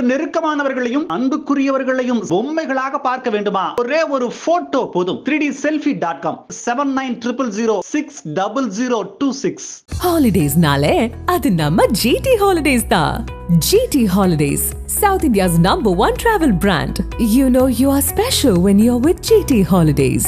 நெருக்கமானவர்களையும் அன்புக்குரியவர்களையும் பொம்மைகளாக பார்க்க வேண்டுமா ஒரே ஒரு போட்டோ போதும் three D selfie dot com seven nine triple zero six double zero two six ஹாலிடேஸ்னாலே அது நம்ம ஜிடி ஹாலிடேஸ் தான் GT holidays south India's number one travel brand you know you are special when you are with GT holidays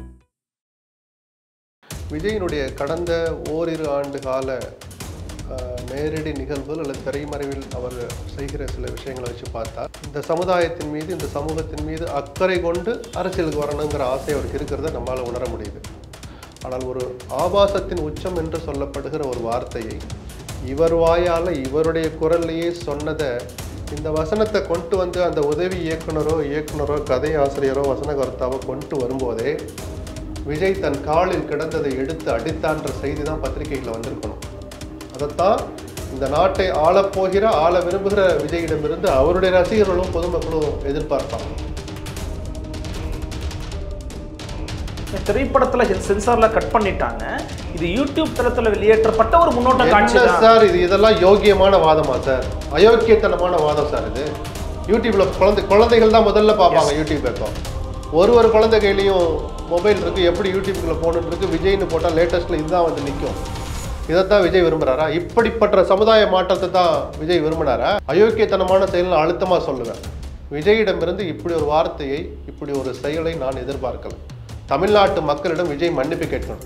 விஜயினுடைய கடந்த ஓரிரு ஆண்டு கால அஹ், நேரடி நிகழ்வுகள் அல்லது திரைமறைவில் அவர் செய்கிற சில விஷயங்களை வச்சு பார்த்தா இந்த சமுதாயத்தின் மீது இந்த சமூகத்தின் மீது அக்கறை கொண்டு அரசியலுக்கு வரணுங்கிற ஆசை அவருக்கு இருக்கிறத நம்மால் உணர முடியுது ஆனால் ஒரு ஆபாசத்தின் உச்சம் என்று சொல்லப்படுகிற ஒரு வார்த்தையை இவர் வாயால் இவருடைய குரல்லையே சொன்னதை இந்த வசனத்தை கொண்டு வந்து அந்த உதவி இயக்குனரோ இயக்குனரோ கதை ஆசிரியரோ வசனகர்த்தாவோ கொண்டு வரும்போதே விஜய் தன் காலில் கிடந்ததை எடுத்து அடித்தான்ற செய்தி தான் பத்திரிகைகளில் வந்திருக்கணும் அதைத்தான் இந்த நாட்டை ஆளப்போகிற ஆள விரும்புகிற விஜயிடமிருந்து அவருடைய ரசிகர்களும் பொதுமக்களும் எதிர்பார்ப்பாங்க திரைப்படத்துல சென்சார்ல கட் பண்ணிட்டாங்க இது யூடியூப் தளத்துல வெளியேற்றப்பட்ட ஒரு முன்னோட்ட காட்சி என்ன தான் சார் இது இதெல்லாம் யோகியமான வாதமா சார் அயோக்கியத்தனமான வாதம் சார் இது யூடியூப்ல குழந்தை குழந்தைகள் தான் முதல்ல பார்ப்பாங்க யூடியூப் இப்போ ஒரு ஒரு குழந்தை கையிலையும் மொபைல் இருக்கு எப்படி யூடியூப்குள்ள போகணுன்னு இருக்கு விஜய்னு போட்டால் லேட்டஸ்ட்ல இதுதான் வந்து நிற்கும் இதைத்தான் விஜய் விரும்புறாரா இப்படிப்பட்ட சமுதாய மாற்றத்தை தான் விஜய் விரும்பினாரா அயோக்கியத்தனமான செயல் அழுத்தமாக சொல்லுவேன் விஜயிடமிருந்து இப்படி ஒரு வார்த்தையை இப்படி ஒரு செயலை நான் எதிர்பார்க்கல தமிழ்நாட்டு மக்களிடம் விஜய் மன்னிப்பு கேட்கணும்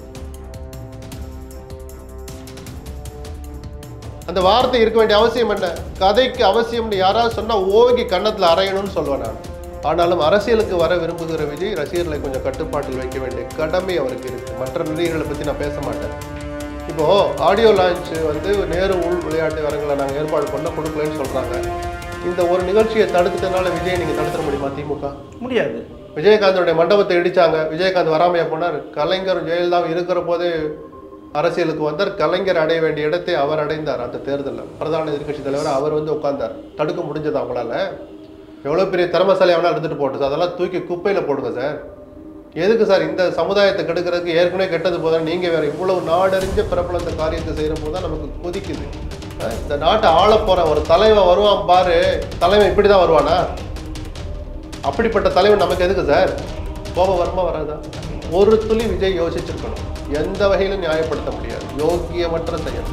அந்த வார்த்தை இருக்க வேண்டிய அவசியம் என்ன கதைக்கு அவசியம்னு யாராவது சொன்னா ஓங்கி கன்னத்துல அரையணும்னு சொல்லுவேன் நான் ஆனாலும் அரசியலுக்கு வர விரும்புகிற விஜய் ரசிகர்களை கொஞ்சம் கட்டுப்பாட்டில் வைக்க வேண்டிய கடமை அவருக்கு இருக்கு மற்ற நடிகர்களை பத்தி நான் பேச மாட்டேன் இப்போ ஆடியோ லான்ச் வந்து நேரு உள் விளையாட்டு அரங்களை நாங்கள் ஏற்பாடு பண்ண கொடுக்கலன்னு சொல்றாங்க இந்த ஒரு நிகழ்ச்சியை தடுத்ததுனால விஜய் நீங்க தடுத்துட முடியுமா திமுக முடியாது விஜயகாந்தோடைய மண்டபத்தை இடிச்சாங்க விஜயகாந்த் வராமையா போனார் கலைஞர் ஜெயலலிதா இருக்கிற போதே அரசியலுக்கு வந்தார் கலைஞர் அடைய வேண்டிய இடத்தை அவர் அடைந்தார் அந்த தேர்தலில் பிரதான எதிர்க்கட்சி தலைவர் அவர் வந்து உட்கார்ந்தார் தடுக்க முடிஞ்சது அவங்களால எவ்வளோ பெரிய திறமசாலி அவனால் இருந்துட்டு போட்டு சார் அதெல்லாம் தூக்கி குப்பையில் போடுங்க சார் எதுக்கு சார் இந்த சமுதாயத்தை கெடுக்கிறதுக்கு ஏற்கனவே கெட்டது போதும் நீங்கள் வேற இவ்வளவு நாடறிஞ்ச பிரபல இந்த காரியத்தை செய்கிற போது தான் நமக்கு கொதிக்குது அஹ் இந்த நாட்டை ஆள போற ஒரு தலைவன் வருவான் பாரு தலைவன் இப்படி தான் வருவானா அப்படிப்பட்ட தலைவன் நமக்கு எதுக்கு சார் கோபம் வருமா வராதா ஒரு துளி விஜய் யோசிச்சிருக்கணும் எந்த வகையிலும் நியாயப்படுத்த முடியாது யோக்கியமற்ற செயல்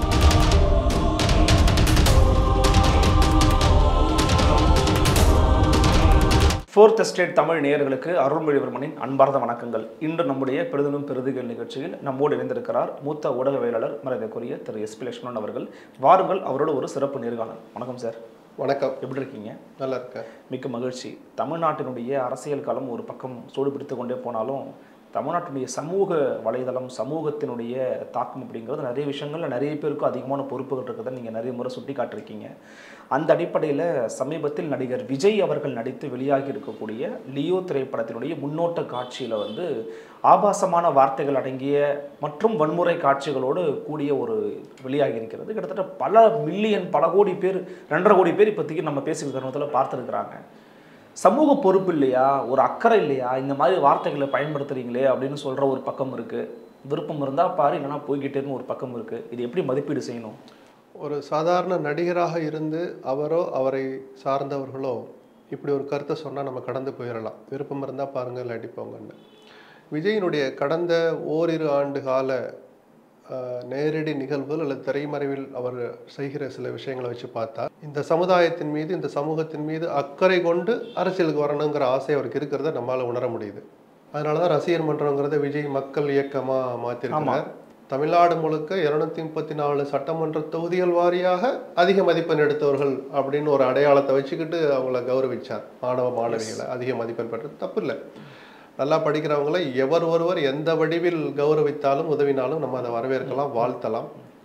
ஃபோர்த் எஸ்டேட் தமிழ் நேயர்களுக்கு அருள்மொழிவர்மனின் அன்பார்ந்த வணக்கங்கள் இன்று நம்முடைய பெரிதலும் பெருதுகள் நிகழ்ச்சியில் நம்மோடு இணைந்திருக்கிறார் மூத்த ஊடகவியலாளர் மரியாதைக்குரிய திரு எஸ் பி லட்சுமணன் அவர்கள் வாருங்கள் அவரோட ஒரு சிறப்பு நேர்காணல் வணக்கம் சார் வணக்கம் எப்படி இருக்கீங்க நல்லா இருக்கேன் மிக்க மகிழ்ச்சி தமிழ்நாட்டினுடைய அரசியல் களம் ஒரு பக்கம் சூடு பிடித்து கொண்டே போனாலும் தமிழ்நாட்டினுடைய சமூக வலைதளம் சமூகத்தினுடைய தாக்கம் அப்படிங்கிறது நிறைய விஷயங்கள்ல நிறைய பேருக்கும் அதிகமான பொறுப்புகள் இருக்கிறத நீங்கள் நிறைய முறை சுட்டி காட்டிருக்கீங்க அந்த அடிப்படையில் சமீபத்தில் நடிகர் விஜய் அவர்கள் நடித்து வெளியாகி இருக்கக்கூடிய லியோ திரைப்படத்தினுடைய முன்னோட்ட காட்சியில் வந்து ஆபாசமான வார்த்தைகள் அடங்கிய மற்றும் வன்முறை காட்சிகளோடு கூடிய ஒரு வெளியாகி இருக்கிறது கிட்டத்தட்ட பல மில்லியன் பல கோடி பேர் ரெண்டரை கோடி பேர் இப்போதைக்கு நம்ம பேசுகிற தருணத்தில் பார்த்துருக்குறாங்க சமூக பொறுப்பு இல்லையா ஒரு அக்கறை இல்லையா இந்த மாதிரி வார்த்தைகளை பயன்படுத்துறீங்களே அப்படின்னு சொல்கிற ஒரு பக்கம் இருக்குது விருப்பம் இருந்தால் பாரு இல்லைன்னா போய்கிட்டேன்னு ஒரு பக்கம் இருக்குது இது எப்படி மதிப்பீடு செய்யணும் ஒரு சாதாரண நடிகராக இருந்து அவரோ அவரை சார்ந்தவர்களோ இப்படி ஒரு கருத்தை சொன்னால் நம்ம கடந்து போயிடலாம் விருப்பம் இருந்தால் பாருங்க இல்லாட்டி போங்கன்னு விஜயினுடைய கடந்த ஓரிரு ஆண்டு கால அஹ், நேரடி நிகழ்வுகள் அல்லது திரைமறைவில் அவர் செய்கிற சில விஷயங்களை வச்சு பார்த்தா இந்த சமுதாயத்தின் மீது இந்த சமூகத்தின் மீது அக்கறை கொண்டு அரசியலுக்கு வரணுங்கிற ஆசை அவருக்கு இருக்கிறத நம்மால் உணர முடியுது அதனால தான் ரசிகர் மன்றங்கிறத விஜய் மக்கள் இயக்கமாக மாற்றிருக்கார் தமிழ்நாடு முழுக்க இருநூத்தி முப்பத்தி நாலு சட்டமன்ற தொகுதிகள் வாரியாக அதிக மதிப்பெண் எடுத்தவர்கள் அப்படின்னு ஒரு அடையாளத்தை வச்சுக்கிட்டு அவங்கள கௌரவிச்சார் மாணவ மாணவிகளை அதிக மதிப்பெண் பெற்றது தப்பு இல்லை நல்லா படிக்கிறவங்களை எவர் ஒருவர் எந்த வடிவில் கௌரவித்தாலும் உதவினாலும் நம்ம அதை வரவேற்கலாம் வாழ்த்தலாம்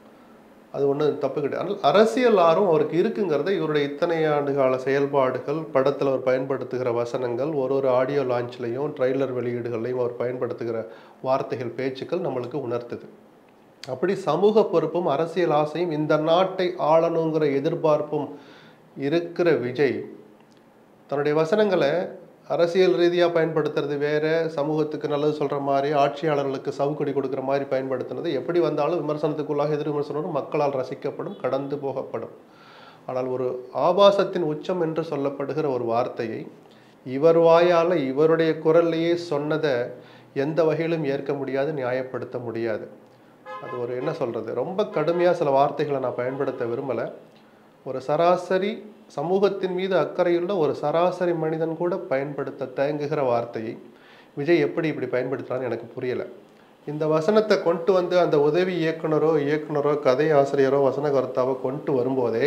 அது ஒன்றும் தப்பு கிடையாது ஆனால் அரசியல் ஆர்வம் அவருக்கு இருக்குங்கிறத இவருடைய இத்தனை ஆண்டு கால செயல்பாடுகள் படத்தில் அவர் பயன்படுத்துகிற வசனங்கள் ஒரு ஒரு ஆடியோ லான்ச்லையும் ட்ரைலர் வெளியீடுகள்லையும் அவர் பயன்படுத்துகிற வார்த்தைகள் பேச்சுக்கள் நம்மளுக்கு உணர்த்துது அப்படி சமூக பொறுப்பும் அரசியல் ஆசையும் இந்த நாட்டை ஆளணுங்கிற எதிர்பார்ப்பும் இருக்கிற விஜய் தன்னுடைய வசனங்களை அரசியல் ரீதியாக பயன்படுத்துறது வேற சமூகத்துக்கு நல்லது சொல்கிற மாதிரி ஆட்சியாளர்களுக்கு சவுக்கடி கொடுக்குற மாதிரி பயன்படுத்துனது எப்படி வந்தாலும் விமர்சனத்துக்குள்ளாக எதிர் விமர்சனம் மக்களால் ரசிக்கப்படும் கடந்து போகப்படும் ஆனால் ஒரு ஆபாசத்தின் உச்சம் என்று சொல்லப்படுகிற ஒரு வார்த்தையை இவர் வாயால் இவருடைய குரல்லையே சொன்னதை எந்த வகையிலும் ஏற்க முடியாது நியாயப்படுத்த முடியாது அது ஒரு என்ன சொல்கிறது ரொம்ப கடுமையாக சில வார்த்தைகளை நான் பயன்படுத்த விரும்பலை ஒரு சராசரி சமூகத்தின் மீது அக்கறையுள்ள ஒரு சராசரி மனிதன் கூட பயன்படுத்த தயங்குகிற வார்த்தையை விஜய் எப்படி இப்படி பயன்படுத்துறான்னு எனக்கு புரியலை இந்த வசனத்தை கொண்டு வந்து அந்த உதவி இயக்குனரோ இயக்குனரோ கதை ஆசிரியரோ வசனகர்த்தாவோ கொண்டு வரும்போதே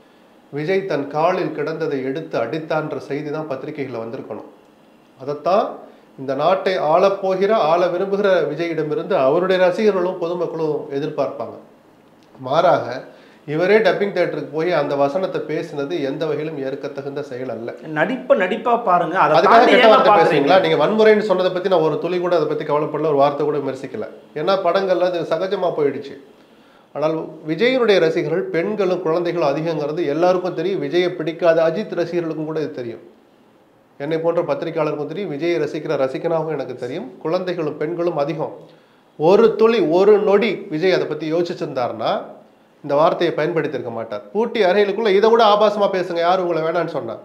விஜய் தன் காலில் கிடந்ததை எடுத்து அடித்தான்ற செய்தி தான் பத்திரிகைகளில் வந்திருக்கணும் அதைத்தான் இந்த நாட்டை ஆளப்போகிற ஆள விரும்புகிற விஜயிடமிருந்து அவருடைய ரசிகர்களும் பொதுமக்களும் எதிர்பார்ப்பாங்க மாறாக இவரே டப்பிங் தேட்டருக்கு போய் அந்த வசனத்தை பேசினது எந்த வகையிலும் ஏற்கத்தகுந்த செயல் அல்ல நடிப்ப நடிப்பா பாருங்க அதை அதுக்காக தாண்டி கெட்ட ஏங்க வார்த்தை பாக்குறீங்க பேசுறீங்களா நீங்க வன்முறைன்னு சொன்னதை பத்தி நான் ஒரு துளி கூட அதை பத்தி கவலைப்படல ஒரு வார்த்தை கூட விமர்சிக்கல ஏன்னா படங்கள்ல அது சகஜமா போயிடுச்சு ஆனால் விஜயனுடைய ரசிகர்கள் பெண்களும் குழந்தைகளும் அதிகங்கிறது எல்லாருக்கும் தெரியும் விஜயை பிடிக்காத அஜித் ரசிகர்களுக்கும் கூட இது தெரியும் என்னை போன்ற பத்திரிகையாளருக்கும் தெரியும் விஜயை ரசிக்கிற ரசிகனாகவும் எனக்கு தெரியும் குழந்தைகளும் பெண்களும் அதிகம் ஒரு துளி ஒரு நொடி விஜய் அதை பத்தி யோசிச்சிருந்தாருன்னா இந்த வார்த்தையை பயன்படுத்தியிருக்க மாட்டார் பூட்டி அறைகளுக்குள்ள இதை விட ஆபாசமா பேசுங்க யார் உங்களை வேணான்னு சொன்னா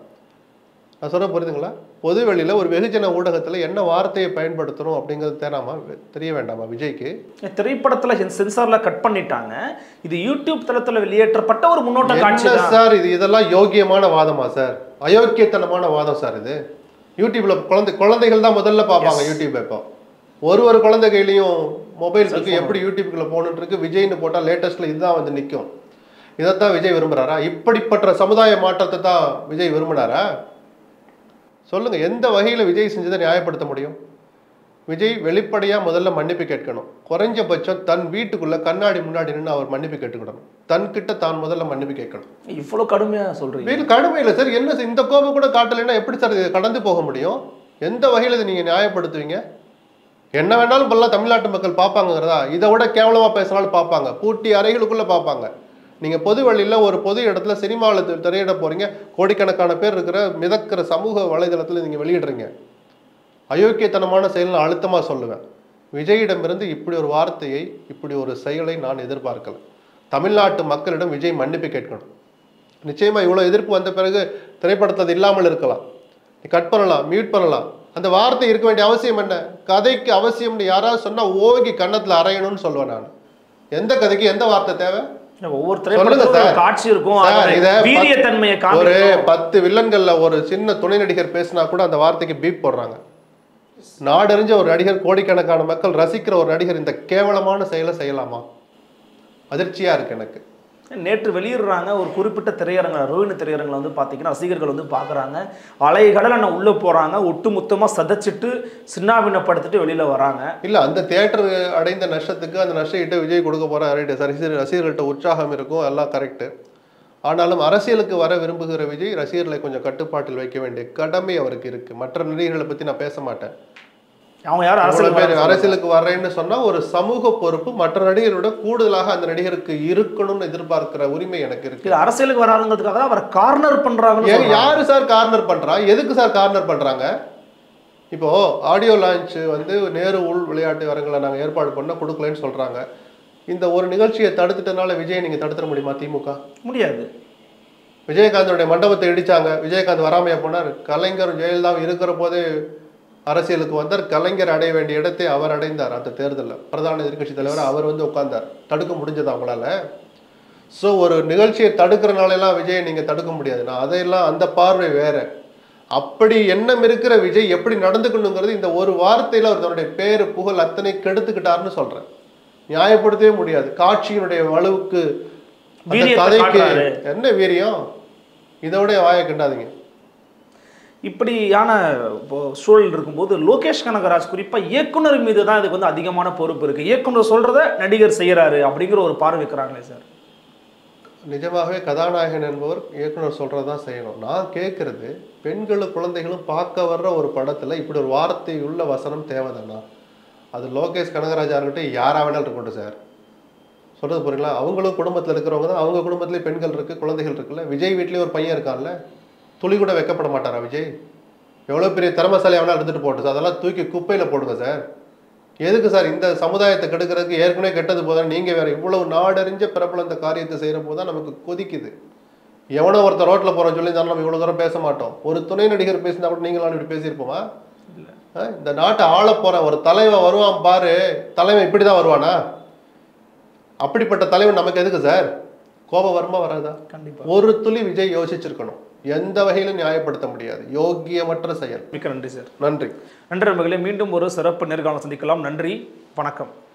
நான் சொல்ல புரியுதுங்களா பொதுவெளியில ஒரு வெகுஜன ஊடகத்துல என்ன வார்த்தையை பயன்படுத்தணும் அப்படிங்கிறது தேனாமா தெரிய வேண்டாமா விஜய்க்கு திரைப்படத்துல சென்சார்ல கட் பண்ணிட்டாங்க இது யூடியூப் தளத்துல வெளியேற்றப்பட்ட ஒரு முன்னோட்ட காட்சி என்ன தான் சார் இது இதெல்லாம் யோக்கியமான வாதமா சார் அயோக்கியத்தனமான வாதம் சார் இது யூடியூப்ல குழந்தை குழந்தைகள் தான் முதல்ல பார்ப்பாங்க யூடியூப் இப்போ ஒரு ஒரு குழந்தை கையிலையும் மொபைல் இருக்கு எப்படி யூடியூப்குள்ள போகணுன்னு இருக்கு விஜய்னு போட்டா லேட்டஸ்ட்ல இதுதான் வந்து நிற்கும் இதைத்தான் விஜய் விரும்புறாரா இப்படிப்பட்ட சமுதாய மாற்றத்தை தான் விஜய் விரும்பினாரா சொல்லுங்க எந்த வகையில விஜய் செஞ்சதை நியாயப்படுத்த முடியும் விஜய் வெளிப்படையா முதல்ல மன்னிப்பு கேட்கணும் குறைஞ்சபட்சம் தன் வீட்டுக்குள்ள கண்ணாடி முன்னாடி நின்று அவர் மன்னிப்பு கேட்டுக்கிடணும் தன்கிட்ட தான் முதல்ல மன்னிப்பு கேட்கணும் இவ்வளவு கடுமையா சொல்றீங்க வீட்டில் கடுமை இல்லை சார் என்ன சார் இந்த கோபம் கூட காட்டலைன்னா எப்படி சார் இது கடந்து போக முடியும் எந்த வகையில் இதை நீங்கள் நியாயப்படுத்துவீங்க என்ன வேணாலும் இப்பெல்லாம் தமிழ்நாட்டு மக்கள் பார்ப்பாங்கிறதா இதை விட கேவலமாக பேசினாலும் பார்ப்பாங்க பூட்டி அறைகளுக்குள்ளே பார்ப்பாங்க நீங்கள் பொது வழியில் ஒரு பொது இடத்துல சினிமாவில் திரையிட போகிறீங்க கோடிக்கணக்கான பேர் இருக்கிற மிதக்கிற சமூக வலைதளத்தில் நீங்கள் வெளியிடுறீங்க அயோக்கியத்தனமான செயல் நான் அழுத்தமாக சொல்லுவேன் விஜயிடமிருந்து இப்படி ஒரு வார்த்தையை இப்படி ஒரு செயலை நான் எதிர்பார்க்கல தமிழ்நாட்டு மக்களிடம் விஜய் மன்னிப்பு கேட்கணும் நிச்சயமா இவ்வளோ எதிர்ப்பு வந்த பிறகு திரைப்படத்தில் அது இல்லாமல் இருக்கலாம் நீ கட் பண்ணலாம் மியூட் பண்ணலாம் அந்த வார்த்தை இருக்க வேண்டிய அவசியம் என்ன கதைக்கு அவசியம்னு யாராவது சொன்னா ஓங்கி கன்னத்துல அரையணும்னு சொல்லுவேன் நான் எந்த கதைக்கு எந்த வார்த்தை தேவை ஒவ்வொரு சொல்லுங்க திரைப்படத்துல சார். ஒரு காட்சி இருக்கும் சார், அதோட இத பத்து- வீரியத்தன்மையை ஒரு காமிக்கணும் பத்து வில்லன்கள்ல ஒரு சின்ன துணை நடிகர் பேசினா கூட அந்த வார்த்தைக்கு பீப் போடுறாங்க நாடறிஞ்ச ஒரு நடிகர் கோடிக்கணக்கான மக்கள் ரசிக்கிற ஒரு நடிகர் இந்த கேவலமான செயலை செய்யலாமா அதிர்ச்சியா இருக்கு எனக்கு நேற்று வெளியிடுறாங்க ஒரு குறிப்பிட்ட திரையரங்க ரோஹிணி திரையரங்கில் வந்து பார்த்தீங்கன்னா ரசிகர்கள் வந்து பார்க்குறாங்க அலைகடல் அண்ணன் உள்ளே போகிறாங்க ஒட்டு மொத்தமாக சதைச்சிட்டு சின்னாபின்னப்படுத்திட்டு வெளியில் வராங்க இல்ல அந்த தியேட்டர் அடைந்த நஷ்டத்துக்கு அந்த நஷ்டம் விஜய் கொடுக்க போற ரைட்டு ரசிகர் ரசிகர்கள்ட்ட உற்சாகம் இருக்கும் எல்லாம் கரெக்ட் ஆனாலும் அரசியலுக்கு வர விரும்புகிற விஜய் ரசிகர்களை கொஞ்சம் கட்டுப்பாட்டில் வைக்க வேண்டிய கடமை அவருக்கு இருக்கு மற்ற நடிகர்களை பத்தி நான் பேச மாட்டேன் அவங்க யாரும் இவ்வளவு அரசியல் பேர் அரசியலுக்கு வர்றேன்னு சொன்னா ஒரு சமூக பொறுப்பு மற்ற நடிகரோட கூடுதலாக அந்த நடிகருக்கு இருக்கணும்னு எதிர்பார்க்கிற உரிமை எனக்கு இருக்கு இது அரசியலுக்கு வராதுங்கிறதுக்காக தான் அவரை கார்னர் ஏன் பண்ணுறாங்கன்னு யாரு சார் கார்னர் பண்றா எதுக்கு சார் கார்னர் பண்றாங்க இப்போ ஆடியோ லான்ச் வந்து நேரு உள் விளையாட்டு அரங்களை நாங்க ஏற்பாடு பண்ண கொடுக்கலன்னு சொல்றாங்க இந்த ஒரு நிகழ்ச்சியை தடுத்துட்டனால விஜய் நீங்க தடுத்துட முடியுமா திமுக முடியாது விஜயகாந்தோடைய மண்டபத்தை இடிச்சாங்க விஜயகாந்த் வராமையா போனார் கலைஞர் ஜெயலலிதா இருக்கிற போதே அரசியலுக்கு வந்தார் கலைஞர் அடைய வேண்டிய இடத்தை அவர் அடைந்தார் அந்த தேர்தலில் பிரதான எதிர்க்கட்சி தலைவர் அவர் வந்து உட்கார்ந்தார் தடுக்க முடிஞ்சது அவங்களால ஸோ ஒரு நிகழ்ச்சியை தடுக்கிறனாலெல்லாம் விஜயை நீங்கள் தடுக்க முடியாது நான் அதையெல்லாம் அந்த பார்வை வேற அப்படி எண்ணம் இருக்கிற விஜய் எப்படி நடந்துக்கணுங்கிறது இந்த ஒரு வார்த்தையில் அவர் தன்னுடைய பேரு புகழ் அத்தனை கெடுத்துக்கிட்டாருன்னு சொல்றேன் நியாயப்படுத்தவே முடியாது காட்சியினுடைய வலுவுக்கு அந்த வீரியத்தை கதைக்கு காட்டுறாரு. என்ன வீரியம் இதோட வாயை கிண்டாதீங்க இப்படியான இப்போ சூழல் இருக்கும்போது லோகேஷ் கனகராஜ் குறிப்பாக இயக்குனர் மீது தான் இதுக்கு வந்து அதிகமான பொறுப்பு இருக்குது இயக்குனர் சொல்கிறத நடிகர் செய்கிறாரு அப்படிங்கிற ஒரு பார்வை வைக்கிறாங்களே சார் நிஜமாகவே கதாநாயகன் என்பவர் இயக்குனர் சொல்றதான் செய்யணும் நான் கேட்கறது பெண்களும் குழந்தைகளும் பார்க்க வர்ற ஒரு படத்துல இப்படி ஒரு வார்த்தை உள்ள வசனம் தேவைதானா அது லோகேஷ் கனகராஜா இருக்கட்டும் யாரா வேணாலும் இருக்கட்டும் சார் சொல்றது புரியுங்களா அவங்களும் குடும்பத்துல இருக்கிறவங்க தான் அவங்க குடும்பத்திலேயே பெண்கள் இருக்கு குழந்தைகள் இருக்குல்ல விஜய் வீட்லயே ஒரு பையன் இருக்கான்ல துளி கூட வைக்கப்பட மாட்டாரா விஜய் எவ்வளவு பெரிய திறமசாலி வேணாலும் எடுத்துட்டு போட்டு சார் அதெல்லாம் தூக்கி குப்பையில போடுங்க சார் எதுக்கு சார் இந்த சமுதாயத்தை கெடுக்கிறதுக்கு ஏற்கனவே கெட்டது போதும் நீங்க வேற இவ்வளவு நாடறிஞ்ச பிரபல இந்த காரியத்தை செய்யற போது தான் நமக்கு கொதிக்குது எவனோ ஒருத்தர் ரோட்ல போறோம் சொல்லி இருந்தாலும் நம்ம இவ்வளவு தூரம் பேச மாட்டோம் ஒரு துணை நடிகர் பேசினா கூட நீங்களும் இப்படி பேசியிருப்போமா ஆ, இந்த நாட்டை ஆள போற ஒரு தலைவன் வருவான் பாரு தலைவன் இப்படிதான் வருவானா அப்படிப்பட்ட தலைவன் நமக்கு எதுக்கு சார் கோபம் வருமா வராதா கண்டிப்பா ஒரு துளி விஜய் யோசிச்சிருக்கணும் எந்த வகையிலும் நியாயப்படுத்த முடியாது யோக்கியமற்ற செயல் மிக்க நன்றி சார் நன்றி நன்றி மகளே மீண்டும் ஒரு சிறப்பு நேர்காணல் சந்திக்கலாம் நன்றி வணக்கம்